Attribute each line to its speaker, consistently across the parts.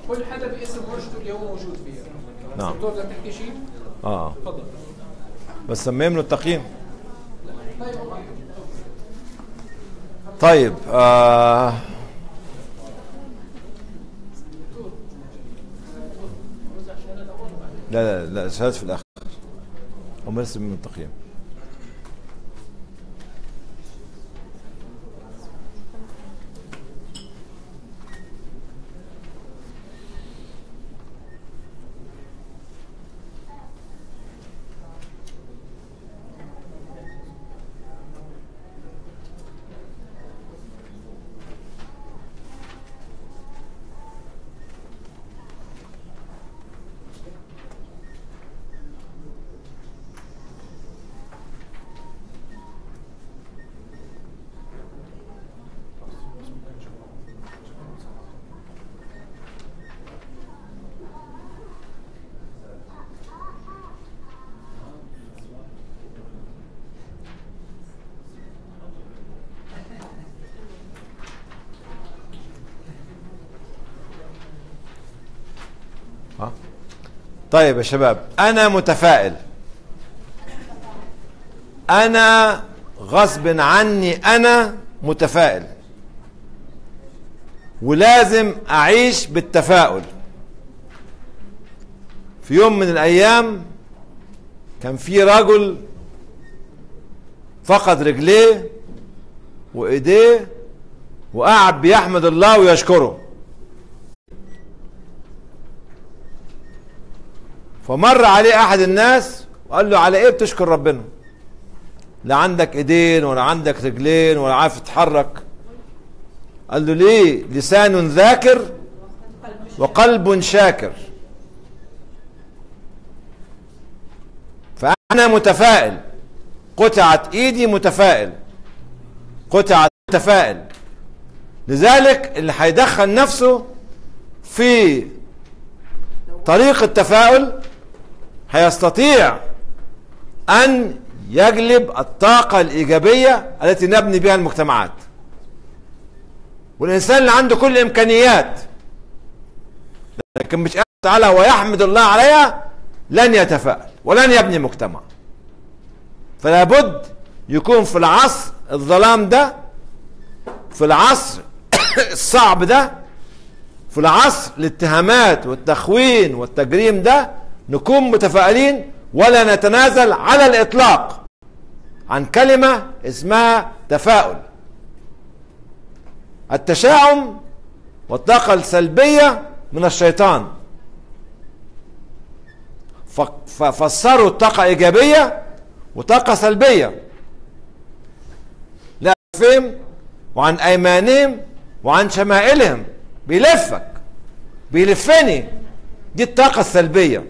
Speaker 1: كل حدا باسم ورشته اللي هو موجود فيها
Speaker 2: نعم.
Speaker 1: دكتور بدك تحكي شيء؟
Speaker 2: اه
Speaker 1: تفضل
Speaker 2: بس سميهم له التقييم طيب آه لا لا لا شهادة في الآخر هم لسه من التقييم ها طيب يا شباب انا متفائل انا غصب عني انا متفائل ولازم اعيش بالتفاؤل في يوم من الايام كان في رجل فقد رجليه وايديه وقعد بيحمد الله ويشكره فمر عليه احد الناس وقال له على ايه بتشكر ربنا لا عندك ايدين ولا عندك رجلين ولا عارف تتحرك قال له ليه لسان ذاكر وقلب شاكر فانا متفائل قطعت ايدي متفائل قطعت متفائل لذلك اللي هيدخل نفسه في طريق التفاؤل هيستطيع أن يجلب الطاقة الإيجابية التي نبني بها المجتمعات والإنسان اللي عنده كل الإمكانيات لكن مش قادر تعالى ويحمد الله عليها لن يتفائل ولن يبني مجتمع فلا بد يكون في العصر الظلام ده في العصر الصعب ده في العصر الاتهامات والتخوين والتجريم ده نكون متفائلين ولا نتنازل على الاطلاق عن كلمه اسمها تفاؤل التشاؤم والطاقه السلبيه من الشيطان ففسروا الطاقه ايجابيه وطاقه سلبيه لا فهم وعن ايمانهم وعن شمائلهم بيلفك بيلفني دي الطاقه السلبيه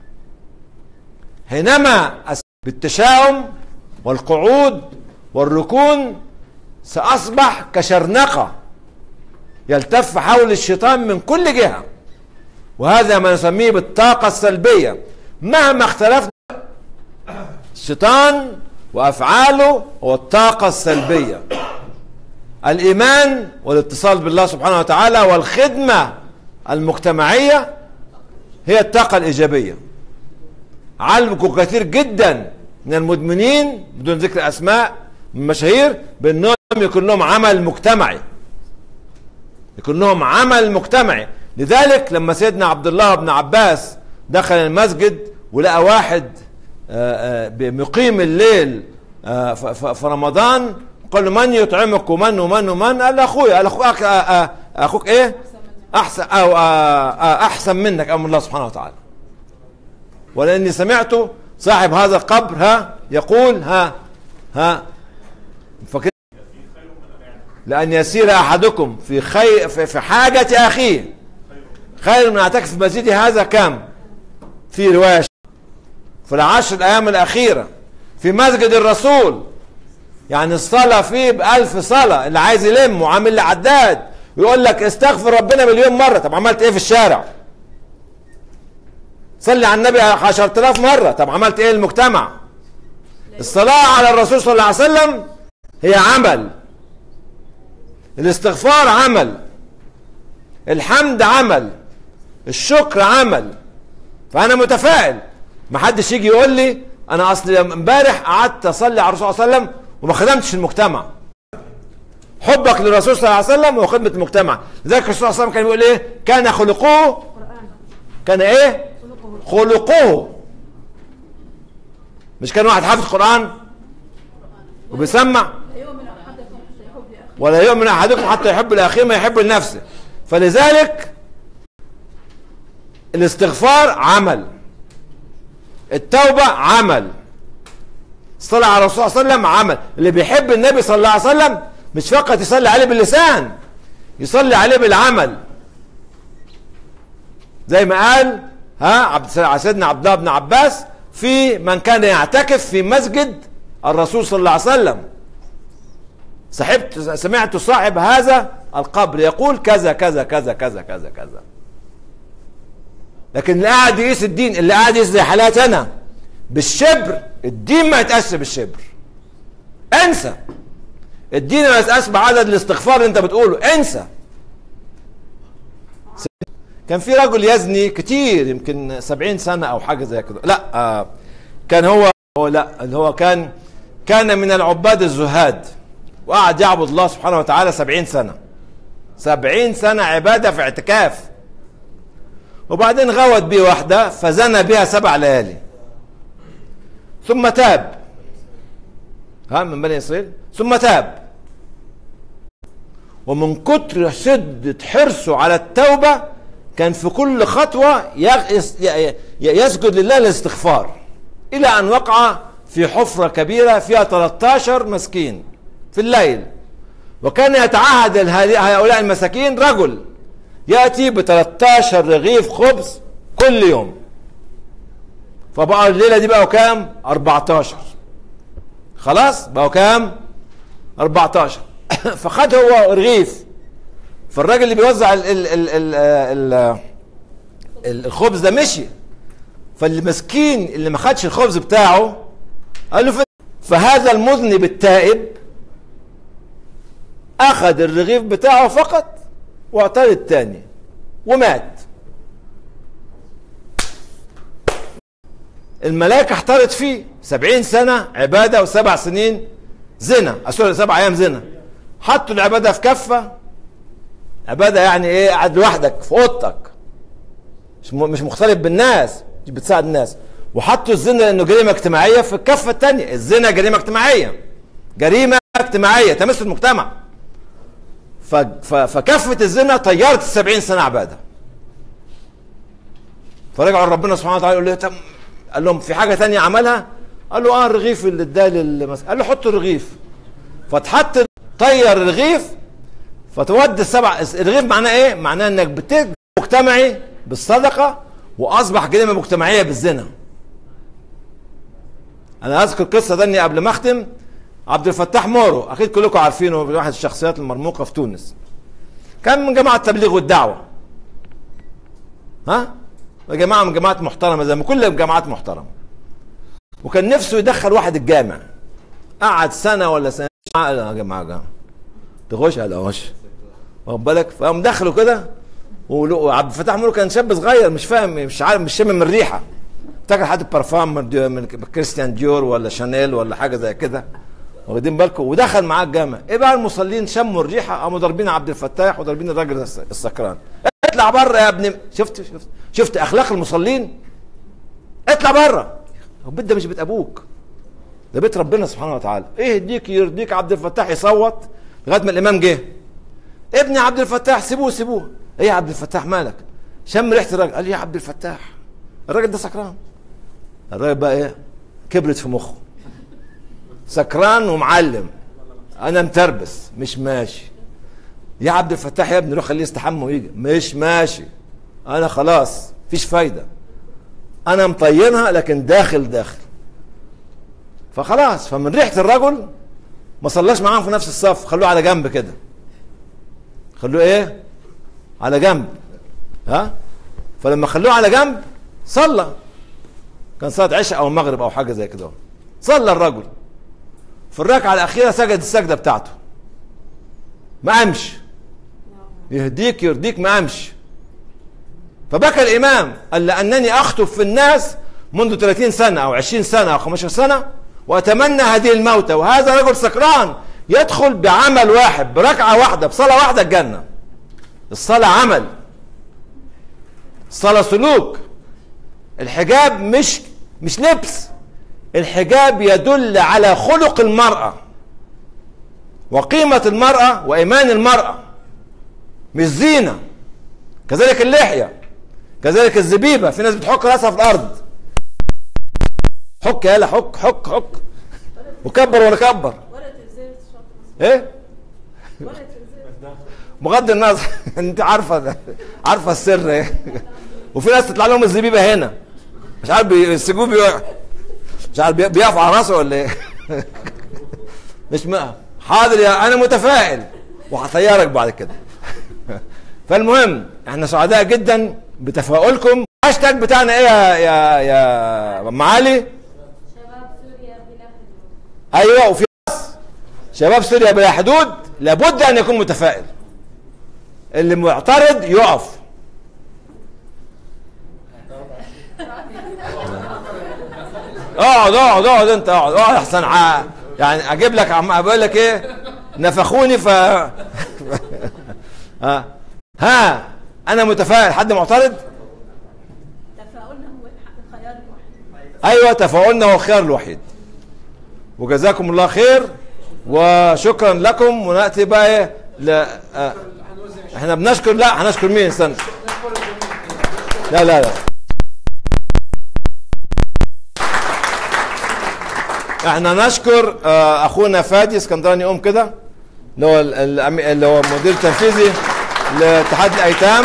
Speaker 2: حينما بالتشاؤم والقعود والركون سأصبح كشرنقة يلتف حول الشيطان من كل جهة وهذا ما نسميه بالطاقة السلبية مهما اختلفنا الشيطان وأفعاله هو الطاقة السلبية الإيمان والاتصال بالله سبحانه وتعالى والخدمة المجتمعية هي الطاقة الإيجابية علمكم كثير جدا من المدمنين بدون ذكر اسماء من المشاهير بانهم يكون لهم عمل مجتمعي يكون لهم عمل مجتمعي لذلك لما سيدنا عبد الله بن عباس دخل المسجد ولقى واحد مقيم الليل في رمضان قال له من يطعمك ومن ومن ومن قال له اخويا قال اخوك اخوك ايه احسن او احسن منك امر الله سبحانه وتعالى ولاني سمعت صاحب هذا القبر ها يقول ها ها فكر لأن يسير أحدكم في خي في حاجة أخيه خير من يعتكف في مسجد هذا كم في رواية في العشر الأيام الأخيرة في مسجد الرسول يعني الصلاة فيه بألف صلاة اللي عايز يلم وعامل لي عداد يقول لك استغفر ربنا مليون مرة طب عملت ايه في الشارع صلي على النبي 10000 مرة طب عملت ايه للمجتمع الصلاة على الرسول صلى الله عليه وسلم هي عمل الاستغفار عمل الحمد عمل الشكر عمل فانا متفائل ما حدش يجي يقول لي انا اصل امبارح قعدت اصلي على الرسول صلى الله عليه وسلم وما خدمتش المجتمع حبك للرسول صلى الله عليه وسلم وخدمه المجتمع لذلك الرسول صلى الله عليه وسلم كان بيقول ايه كان خلقه كان ايه خلقه مش كان واحد حافظ قران وبيسمع ولا يؤمن احدكم حتى يحب لاخيه ما يحب لنفسه فلذلك الاستغفار عمل التوبه عمل الصلاة على الرسول صلى الله عليه وسلم عمل اللي بيحب النبي صلى الله عليه وسلم مش فقط يصلي عليه باللسان يصلي عليه بالعمل زي ما قال ها عبد سيدنا عبد الله بن عباس في من كان يعتكف في مسجد الرسول صلى الله عليه وسلم صحبت سمعت صاحب هذا القبر يقول كذا كذا كذا كذا كذا كذا لكن اللي قاعد يقيس الدين اللي قاعد يقيس زي حالاتي انا بالشبر الدين ما يتقاس بالشبر انسى الدين ما يتقاس بعدد الاستغفار اللي انت بتقوله انسى كان في رجل يزني كتير يمكن سبعين سنة أو حاجة زي كده لا آه كان هو هو لا اللي هو كان كان من العباد الزهاد وقعد يعبد الله سبحانه وتعالى سبعين سنة سبعين سنة عبادة في اعتكاف وبعدين غوت بيه واحدة فزنى بها سبع ليالي ثم تاب ها من بني إسرائيل ثم تاب ومن كتر شدة حرصه على التوبة كان في كل خطوة يسجد لله الاستغفار إلى أن وقع في حفرة كبيرة فيها 13 مسكين في الليل وكان يتعهد هؤلاء المساكين رجل يأتي ب 13 رغيف خبز كل يوم فبقى الليلة دي بقوا كام 14 خلاص بقوا كام 14 فخد هو رغيف فالراجل اللي بيوزع ال ال ال ال ال الخبز ده مشي فالمسكين اللي ما خدش الخبز بتاعه قال له فهذا المذنب التائب اخذ الرغيف بتاعه فقط واعطاه الثاني ومات الملائكة احترت فيه سبعين سنة عبادة وسبع سنين زنا سوري سبع أيام زنا حطوا العبادة في كفة عبادة يعني ايه قاعد لوحدك في اوضتك مش مش مختلط بالناس مش بتساعد الناس وحطوا الزنا لانه جريمة اجتماعية في الكفة الثانية الزنا جريمة اجتماعية جريمة اجتماعية تمس المجتمع فكفة الزنا طيرت السبعين سنة عبادة فرجعوا لربنا سبحانه وتعالى يقول له طب قال لهم في حاجة تانية عملها قال له اه الرغيف اللي اداه للمس قال له حط الرغيف فاتحط طير الرغيف فتودي السبع الرغيف معناه ايه؟ معناه انك بتجد مجتمعي بالصدقه واصبح جريمه مجتمعيه بالزنا. انا اذكر قصه ثانيه قبل ما اختم عبد الفتاح مورو اكيد كلكم عارفينه واحد الشخصيات المرموقه في تونس. كان من جماعه التبليغ والدعوه. ها؟ جماعه من جماعات محترمه زي ما كل الجماعات محترمه. وكان نفسه يدخل واحد الجامع. قعد سنه ولا سنه يا جماعه تخش على وش واخد بالك فقام دخلوا كده وعبد الفتاح مولو كان شاب صغير مش فاهم مش عارف مش شامم الريحه افتكر حد برفان من كريستيان ديور ولا شانيل ولا حاجه زي كده واخدين بالكم ودخل معاه الجامع ايه بقى المصلين شموا الريحه قاموا ضاربين عبد الفتاح وضاربين الراجل السكران اطلع بره يا ابني شفت شفت شفت اخلاق المصلين اطلع بره البيت ده مش بيت ابوك ده بيت ربنا سبحانه وتعالى ايه يهديك يرضيك عبد الفتاح يصوت لغايه ما الامام جه ابني عبد الفتاح سيبوه سيبوه ايه يا عبد الفتاح مالك شم ريحه الراجل قال لي يا عبد الفتاح الراجل ده سكران الراجل بقى ايه كبرت في مخه سكران ومعلم انا متربس مش ماشي يا عبد الفتاح يا ابني روح خليه يستحمى ويجي مش ماشي انا خلاص فيش فايده انا مطينها لكن داخل داخل فخلاص فمن ريحه الرجل ما صلاش معاهم في نفس الصف خلوه على جنب كده خلوه ايه على جنب ها فلما خلوه على جنب صلى كان صلاه عشاء او المغرب او حاجه زي كده صلى الرجل في الركعه الاخيره سجد السجده بتاعته ما قامش يهديك يرضيك ما قامش فبكى الامام قال لانني اخطب في الناس منذ 30 سنه او 20 سنه او 15 سنه واتمنى هذه الموتى وهذا رجل سكران يدخل بعمل واحد بركعه واحده بصلاه واحده الجنه الصلاه عمل الصلاه سلوك الحجاب مش مش لبس الحجاب يدل على خلق المراه وقيمه المراه وايمان المراه مش زينه كذلك اللحيه كذلك الزبيبه في ناس بتحك راسها في الارض حك يلا حك حك حك وكبر ولا كبر
Speaker 3: ولا تلزيز شاطر
Speaker 2: ايه
Speaker 3: ولا تلزيز
Speaker 2: بغض النظر انت عارفه ده عارفه السر ايه وفي ناس تطلع لهم الزبيبه هنا مش عارف بيسجوه بيقع مش عارف بي- بيقف على راسه ولا ايه مش ما حاضر يا انا متفائل وهطيرك بعد كده فالمهم احنا سعداء جدا بتفاؤلكم الهاشتاج بتاعنا ايه يا يا يا معالي
Speaker 3: شباب سوريا بلا حدود
Speaker 2: ايوه وفي ناس شباب سوريا بلا حدود لابد ان يكون متفائل اللي معترض يقف اقعد اقعد اقعد انت اقعد اقعد احسن ع- يعني اجيب لك عم بقول لك ايه نفخوني ف ها ها انا متفائل حد معترض
Speaker 3: تفاؤلنا هو الح- الخيار الوحيد
Speaker 2: ايوه تفاؤلنا هو الخيار الوحيد وجزاكم الله خير وشكرا لكم وناتي بقى ايه ل... آه، احنا بنشكر لا هنشكر مين استنى لا لا لا احنا نشكر آه، اخونا فادي اسكندراني ام كده اللي هو ال- ال- اللي هو مدير تنفيذي لاتحاد الايتام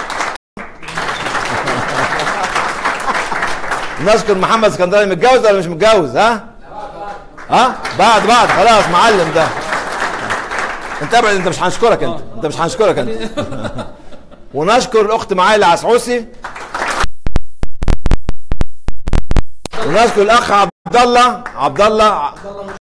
Speaker 2: نشكر محمد اسكندراني متجوز ولا مش متجوز ها؟ ها؟ بعد بعد خلاص معلم ده انت ابعد انت مش هنشكرك انت انت مش هنشكرك انت ونشكر الاخت معالي العسعوسي ونشكر الاخ عبد الله عبد الله